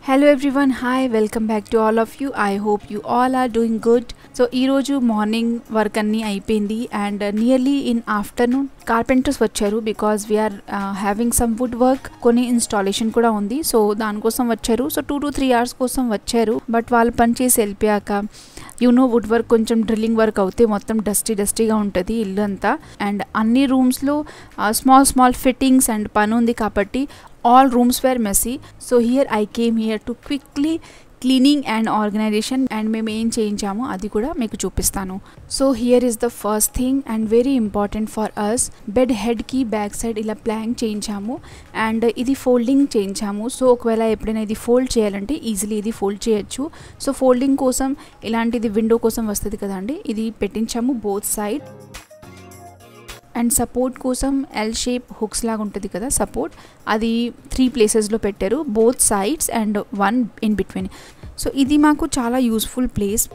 hello everyone hi welcome back to all of you I hope you all are doing good so ఈరోజు morning work అన్నీ అయిపోయింది and nearly in afternoon carpenters వచ్చారు because we're having some wood work కొన్ని installation కూడా ఉంది so దానికోసం వచ్చారు so two to three hours కోసం వచ్చారు బట్ వాళ్ళు పని చేసి వెళ్ళిపోయాక యూనో వుడ్ వర్క్ కొంచెం డ్రిల్లింగ్ వర్క్ అవుతే మొత్తం డస్టీ డస్టీగా ఉంటుంది ఇల్లు అంతా అండ్ అన్ని రూమ్స్లో స్మాల్ స్మాల్ ఫిట్టింగ్స్ అండ్ పని ఉంది కాబట్టి all rooms were messy so here I came here to quickly cleaning and organization and మేము ఏం చేయించామో అది కూడా మీకు చూపిస్తాను so here is the first thing and very important for us bed హెడ్కి బ్యాక్ సైడ్ ఇలా ప్లాంక్ చేయించాము అండ్ ఇది ఫోల్డింగ్ చేయించాము సో ఒకవేళ ఎప్పుడైనా ఇది ఫోల్డ్ చేయాలంటే ఈజీలీ ఇది ఫోల్డ్ చేయొచ్చు సో ఫోల్డింగ్ కోసం ఇలాంటిది విండో కోసం వస్తుంది కదండి ఇది పెట్టించాము బోత్ సైడ్ అండ్ సపోర్ట్ కోసం ఎల్ షేప్ హుక్స్ లాగా ఉంటుంది కదా సపోర్ట్ అది త్రీ ప్లేసెస్లో పెట్టారు both sides and one in between so ఇది మాకు చాలా యూస్ఫుల్ ప్లేస్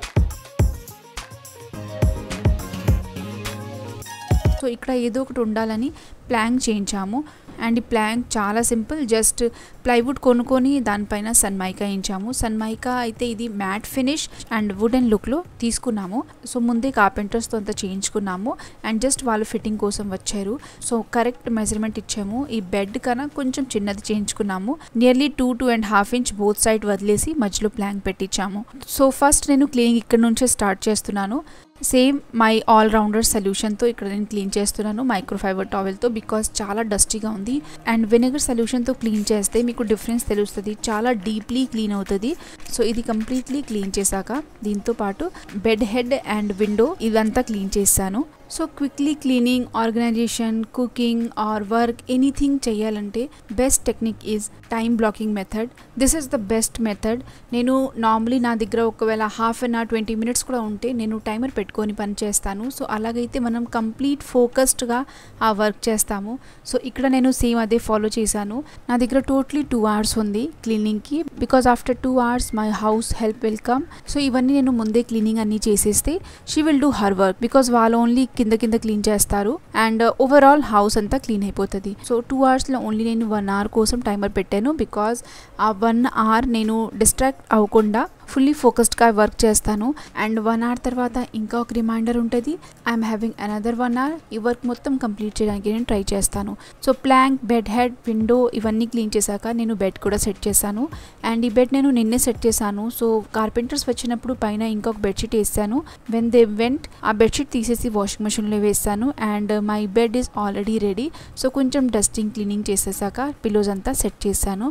సో ఇక్కడ ఏదో ఒకటి ఉండాలని ప్లాంక్ చేయించాము అండ్ ఈ ప్లాంక్ చాలా సింపుల్ జస్ట్ ప్లైవుడ్ కొనుక్కొని దానిపైన సన్మైకా వేయించాము సన్మైకా అయితే ఇది మ్యాట్ ఫినిష్ అండ్ వుడెన్ లుక్లో తీసుకున్నాము సో ముందే కార్పెంటర్స్తో అంతా చేయించుకున్నాము అండ్ జస్ట్ వాళ్ళు ఫిట్టింగ్ కోసం వచ్చారు సో కరెక్ట్ మెజర్మెంట్ ఇచ్చాము ఈ బెడ్ కన్నా కొంచెం చిన్నది చేయించుకున్నాము nearly two two and half inch both side వదిలేసి మధ్యలో ప్లాంక్ పెట్టించాము సో ఫస్ట్ నేను క్లీనింగ్ ఇక్కడ నుంచే స్టార్ట్ చేస్తున్నాను సేమ్ మై ఆల్ రౌండర్ సొల్యూషన్తో ఇక్కడ నేను క్లీన్ చేస్తున్నాను మైక్రోఫైబర్ టావెల్తో బికాస్ చాలా డస్టీగా ఉంది అండ్ వెనిగర్ సొల్యూషన్తో క్లీన్ చేస్తే మీకు డిఫరెన్స్ తెలుస్తుంది చాలా డీప్లీ క్లీన్ అవుతుంది సో ఇది కంప్లీట్లీ క్లీన్ చేశాక దీంతో పాటు బెడ్ హెడ్ అండ్ విండో ఇదంతా క్లీన్ చేశాను so quickly cleaning organization cooking or work anything చేయాలంటే best technique is time blocking method this is the best method నేను నార్మలీ నా దగ్గర ఒకవేళ half an hour twenty minutes కూడా ఉంటే నేను టైమర్ పెట్టుకొని పని చేస్తాను సో అలాగైతే మనం కంప్లీట్ ఫోకస్డ్గా ఆ వర్క్ చేస్తాము సో ఇక్కడ నేను సేమ్ అదే ఫాలో చేశాను నా దగ్గర టోటలీ టూ అవర్స్ ఉంది క్లీనింగ్కి because after two hours my house help will come so ఇవన్నీ నేను ముందే క్లీనింగ్ అన్నీ చేసేస్తే she will do her work because వాళ్ళు ఓన్లీ కింద కింద క్లీన్ చేస్తారు అండ్ ఓవరాల్ హౌస్ అంతా క్లీన్ అయిపోతుంది సో టూ అవర్స్లో ఓన్లీ నేను వన్ అవర్ కోసం టైమర్ పెట్టాను బికాజ్ ఆ వన్ అవర్ నేను డిస్ట్రాక్ట్ అవ్వకుండా ఫుల్లీ ఫోకస్డ్గా వర్క్ చేస్తాను అండ్ వన్ అవర్ తర్వాత ఇంకా ఒక రిమైండర్ ఉంటుంది I'm having another one hour ఈ వర్క్ మొత్తం కంప్లీట్ చేయడానికి నేను ట్రై చేస్తాను so plank bed head window ఇవన్నీ క్లీన్ చేశాక నేను బెడ్ కూడా సెట్ చేశాను అండ్ ఈ బెడ్ నేను నిన్నే సెట్ చేశాను సో కార్పెంటర్స్ వచ్చినప్పుడు పైన ఇంకొక బెడ్షీట్ వేసాను వెన్ దే వెంట్ ఆ బెడ్షీట్ తీసేసి వాషింగ్ మెషిన్లో వేసాను and my bed is already ready so కొంచెం డస్టింగ్ క్లీనింగ్ చేసేసాక పిల్లోస్ అంతా సెట్ చేశాను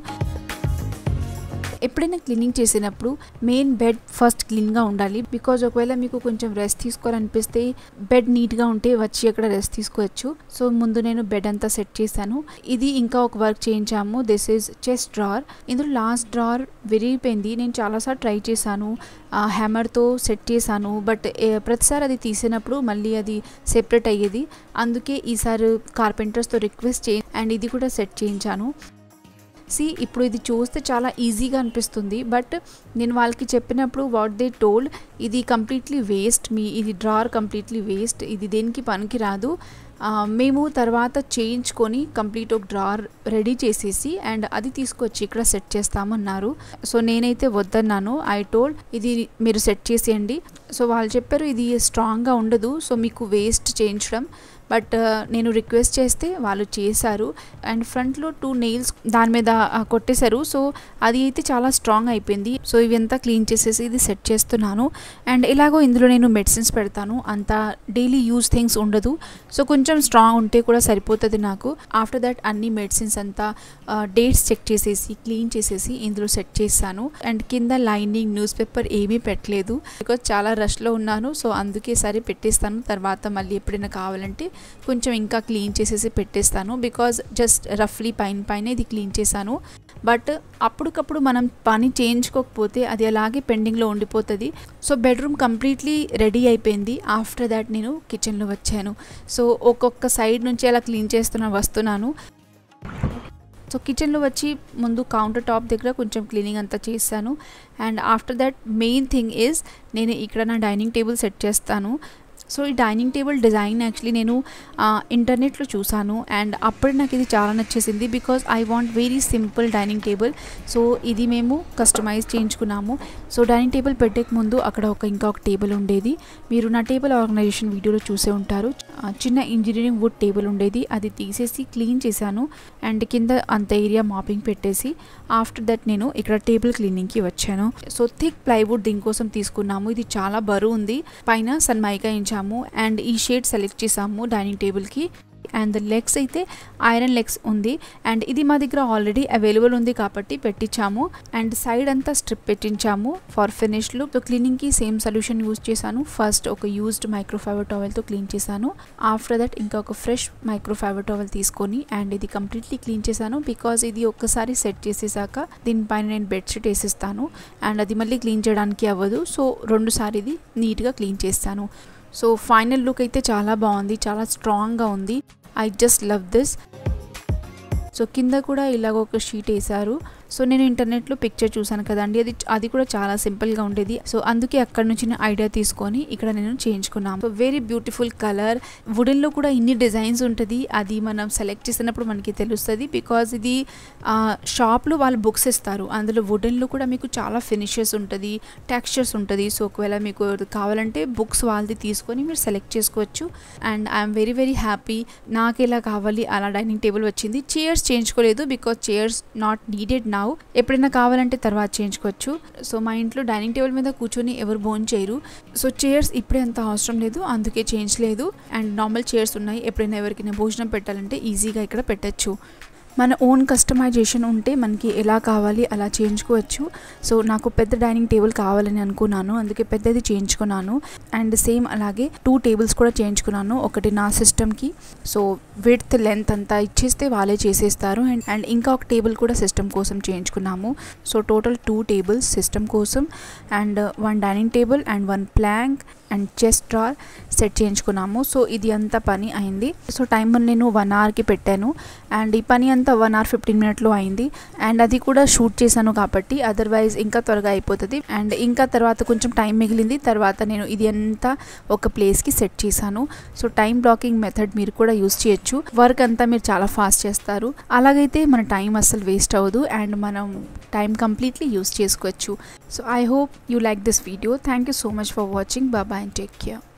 ఎప్పుడైనా క్లీనింగ్ చేసినప్పుడు మెయిన్ బెడ్ ఫస్ట్ క్లీన్గా ఉండాలి బికాజ్ ఒకవేళ మీకు కొంచెం రెస్ట్ తీసుకోవాలనిపిస్తే బెడ్ నీట్గా ఉంటే వచ్చి అక్కడ రెస్ట్ తీసుకోవచ్చు సో ముందు నేను బెడ్ అంతా సెట్ చేశాను ఇది ఇంకా ఒక వర్క్ చేయించాము దిస్ ఈజ్ చెస్ట్ డ్రార్ ఇందులో లాస్ట్ డ్రార్ విరిగిపోయింది నేను చాలాసార్లు ట్రై చేశాను హ్యామర్తో సెట్ చేశాను బట్ ప్రతిసారి అది తీసినప్పుడు మళ్ళీ అది సెపరేట్ అయ్యేది అందుకే ఈసారి కార్పెంటర్స్తో రిక్వెస్ట్ చే అండ్ ఇది కూడా సెట్ చేయించాను సి ఇప్పుడు ఇది చూస్తే చాలా ఈజీగా అనిపిస్తుంది బట్ నేను వాళ్ళకి చెప్పినప్పుడు వాట్ దే టోల్డ్ ఇది కంప్లీట్లీ వేస్ట్ మీ ఇది డ్రార్ కంప్లీట్లీ వేస్ట్ ఇది దేనికి పనికి రాదు మేము తర్వాత చేయించుకొని కంప్లీట్ ఒక డ్రార్ రెడీ చేసేసి అండ్ అది తీసుకొచ్చి ఇక్కడ సెట్ చేస్తామన్నారు సో నేనైతే వద్దన్నాను ఐ టోల్డ్ ఇది మీరు సెట్ చేసేయండి సో వాళ్ళు చెప్పారు ఇది స్ట్రాంగ్గా ఉండదు సో మీకు వేస్ట్ చేయించడం బట్ నేను రిక్వెస్ట్ చేస్తే వాళ్ళు చేశారు అండ్ ఫ్రంట్లో టూ నెయిల్స్ దాని మీద కొట్టేశారు సో అది అయితే చాలా స్ట్రాంగ్ అయిపోయింది సో ఇవంతా క్లీన్ చేసేసి ఇది సెట్ చేస్తున్నాను అండ్ ఇలాగో ఇందులో నేను మెడిసిన్స్ పెడతాను అంత డైలీ యూజ్ థింగ్స్ ఉండదు సో కొంచెం స్ట్రాంగ్ ఉంటే కూడా సరిపోతుంది నాకు ఆఫ్టర్ దట్ అన్ని మెడిసిన్స్ అంతా డేట్స్ చెక్ చేసేసి క్లీన్ చేసేసి ఇందులో సెట్ చేశాను అండ్ కింద లైనింగ్ న్యూస్ పేపర్ ఏమీ పెట్టలేదు బికాజ్ చాలా రష్లో ఉన్నాను సో అందుకే సరే పెట్టేస్తాను తర్వాత మళ్ళీ ఎప్పుడైనా కావాలంటే కొంచెం ఇంకా క్లీన్ చేసేసి పెట్టేస్తాను బికాజ్ జస్ట్ రఫ్లీ పైన పైన ఇది క్లీన్ చేశాను బట్ అప్పటికప్పుడు మనం పని చేయించుకోకపోతే అది అలాగే పెండింగ్లో ఉండిపోతుంది సో బెడ్రూమ్ కంప్లీట్లీ రెడీ అయిపోయింది ఆఫ్టర్ దాట్ నేను కిచెన్లో వచ్చాను సో ఒక్కొక్క సైడ్ నుంచి అలా క్లీన్ చేస్తున్నా వస్తున్నాను సో కిచెన్లో వచ్చి ముందు కౌంటర్ టాప్ దగ్గర కొంచెం క్లీనింగ్ అంతా చేశాను and after that main thing is నేను ఇక్కడ నా డైనింగ్ టేబుల్ సెట్ చేస్తాను సో ఈ డైనింగ్ టేబుల్ డిజైన్ యాక్చువల్లీ నేను ఇంటర్నెట్లో చూసాను అండ్ అప్పుడు నాకు ఇది చాలా నచ్చేసింది because I want very simple dining table so ఇది మేము కస్టమైజ్ చేయించుకున్నాము సో డైనింగ్ టేబుల్ పెట్టేక ముందు అక్కడ ఒక ఇంకా ఒక టేబుల్ ఉండేది మీరు నా టేబుల్ ఆర్గనైజేషన్ వీడియోలో చూసే ఉంటారు ఆ, చిన్న ఇంజనీరింగ్ వుడ్ టేబుల్ ఉండేది అది తీసేసి క్లీన్ చేశాను అండ్ కింద అంత ఏరియా మాపింగ్ పెట్టేసి ఆఫ్టర్ దట్ నేను ఇక్కడ టేబుల్ క్లీనింగ్కి వచ్చాను సో థిక్ ప్లైవుడ్ దీనికోసం తీసుకున్నాము ఇది చాలా బరువు ఉంది పైన సన్మైకా ఇంచాము అండ్ ఈ షేడ్ సెలెక్ట్ చేసాము డైనింగ్ టేబుల్కి అండ్ లెగ్స్ అయితే ఐరన్ లెగ్స్ ఉంది అండ్ ఇది మా దగ్గర ఆల్రెడీ అవైలబుల్ ఉంది కాబట్టి పెట్టించాము అండ్ సైడ్ అంతా స్ట్రిప్ పెట్టించాము ఫర్ ఫినిష్ లుక్ సో క్లీనింగ్కి సేమ్ సొల్యూషన్ యూజ్ చేశాను ఫస్ట్ ఒక యూజ్డ్ మైక్రోఫైబర్ టవల్తో క్లీన్ చేశాను ఆఫ్టర్ దట్ ఇంకా ఒక ఫ్రెష్ మైక్రోఫైబర్ టవల్ తీసుకొని అండ్ ఇది కంప్లీట్లీ క్లీన్ చేశాను బికాజ్ ఇది ఒక్కసారి సెట్ చేసేసాక దీనిపైన నేను బెడ్షీట్ వేసిస్తాను అండ్ అది మళ్ళీ క్లీన్ చేయడానికి అవ్వదు సో రెండుసారి ఇది నీట్గా క్లీన్ చేస్తాను సో ఫైనల్ లుక్ అయితే చాలా బాగుంది చాలా స్ట్రాంగ్గా ఉంది I just love this so కింద కూడా ఇలాగ ఒక షీట్ వేశారు సో నేను ఇంటర్నెట్లో పిక్చర్ చూసాను కదండి అది అది కూడా చాలా సింపుల్గా ఉండేది సో అందుకే అక్కడ నుంచి నేను ఐడియా తీసుకొని ఇక్కడ నేను చేయించుకున్నాను సో వెరీ బ్యూటిఫుల్ కలర్ వుడెన్లో కూడా ఇన్ని డిజైన్స్ ఉంటుంది అది మనం సెలెక్ట్ చేసినప్పుడు మనకి తెలుస్తుంది బికాజ్ ఇది షాప్లో వాళ్ళు బుక్స్ ఇస్తారు అందులో వుడెన్లో కూడా మీకు చాలా ఫినిషెస్ ఉంటుంది టెక్స్చర్స్ ఉంటుంది సో ఒకవేళ మీకు కావాలంటే బుక్స్ వాళ్ళది తీసుకొని మీరు సెలెక్ట్ చేసుకోవచ్చు and I'm very very happy నాకు ఎలా కావాలి అలా డైనింగ్ టేబుల్ వచ్చింది చైర్స్ చేయించుకోలేదు బికాజ్ చైర్స్ నాట్ నీడెడ్ నా నావు ఎప్పుడైనా కావాలంటే తర్వాత చేయించుకోవచ్చు సో మా ఇంట్లో డైనింగ్ టేబుల్ మీద కూర్చొని ఎవరు భోజనం చేయరు సో చైర్స్ ఇప్పుడే అంత అవసరం లేదు అందుకే చేయించలేదు అండ్ నార్మల్ చైర్స్ ఉన్నాయి ఎప్పుడైనా ఎవరికైనా భోజనం పెట్టాలంటే ఈజీగా ఇక్కడ పెట్టచ్చు మన ఓన్ కస్టమైజేషన్ ఉంటే మనకి ఎలా కావాలి అలా చేయించుకోవచ్చు సో నాకు పెద్ద డైనింగ్ టేబుల్ కావాలని అనుకున్నాను అందుకే పెద్దది చేయించుకున్నాను అండ్ సేమ్ అలాగే టూ టేబుల్స్ కూడా చేయించుకున్నాను ఒకటి నా సిస్టమ్కి సో విడ్త్ లెంత్ అంతా ఇచ్చేస్తే వాళ్ళే చేసేస్తారు అండ్ అండ్ ఇంకా ఒక టేబుల్ కూడా సిస్టమ్ కోసం చేయించుకున్నాము so total two tables system కోసం and one dining table and one plank and chest drawer set చేయించుకున్నాము సో ఇది అంతా పని అయింది సో టైం నేను వన్ అవర్కి పెట్టాను అండ్ ఈ పని అంతా వన్ అవర్ ఫిఫ్టీన్ మినిట్లో అయింది అండ్ అది కూడా షూట్ చేశాను కాబట్టి అదర్వైజ్ ఇంకా త్వరగా అయిపోతుంది అండ్ ఇంకా తర్వాత కొంచెం టైం మిగిలింది తర్వాత నేను ఇది అంతా ఒక ప్లేస్కి సెట్ చేశాను సో టైం బ్లాకింగ్ మెథడ్ మీరు కూడా యూస్ చేయొచ్చు వర్క్ అంతా మీరు చాలా ఫాస్ట్ చేస్తారు అలాగైతే మన టైం అస్సలు వేస్ట్ అవ్వదు అండ్ మనం టైం కంప్లీట్లీ యూస్ చేసుకోవచ్చు so I hope you like this video thank you so much for watching బాబా అండ్ టేక్ కేర్